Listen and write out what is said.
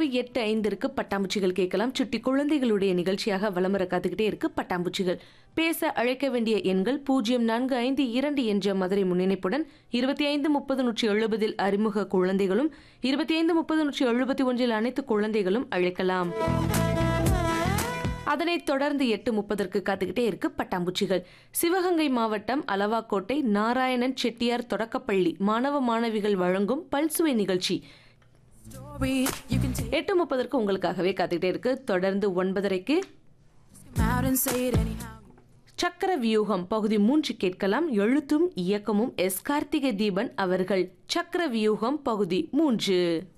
இரவு எட்டு ஐந்திற்கு பட்டாம்பூச்சிகள் கேட்கலாம் சுட்டி குழந்தைகளுடைய நிகழ்ச்சியாக வலம் வர காத்துக்கிட்டே இருக்கு பட்டாம்பூச்சிகள் பேச அழைக்க வேண்டிய எண்கள் பூஜ்ஜியம் நான்கு ஐந்து இரண்டு என்ற மதுரை முன்னிணைப்புடன் இருபத்தி ஐந்து முப்பது நூற்றி எழுபதில் அறிமுக குழந்தைகளும் இருபத்தி ஐந்து முப்பது நூற்றி எழுபத்தி ஒன்றில் அனைத்து குழந்தைகளும் அழைக்கலாம் அதனைத் தொடர்ந்து எட்டு முப்பதற்கு காத்துக்கிட்டே இருக்கு பட்டாம்பூச்சிகள் சிவகங்கை மாவட்டம் அலவாக்கோட்டை நாராயணன் செட்டியார் தொடக்கப்பள்ளி மாணவ மாணவிகள் வழங்கும் பல்சுவை நிகழ்ச்சி story. You can take எட்டு முப்பதற்கு உங்களுக்காகவே காத்துக்கிட்டே இருக்கு தொடர்ந்து ஒன்பதரைக்கு him out and say it anyhow. சக்கர வியூகம் பகுதி மூன்று கேட்கலாம் எழுத்தும் இயக்கமும் எஸ் கார்த்திகை தீபன் அவர்கள் சக்கர வியூகம் பகுதி மூன்று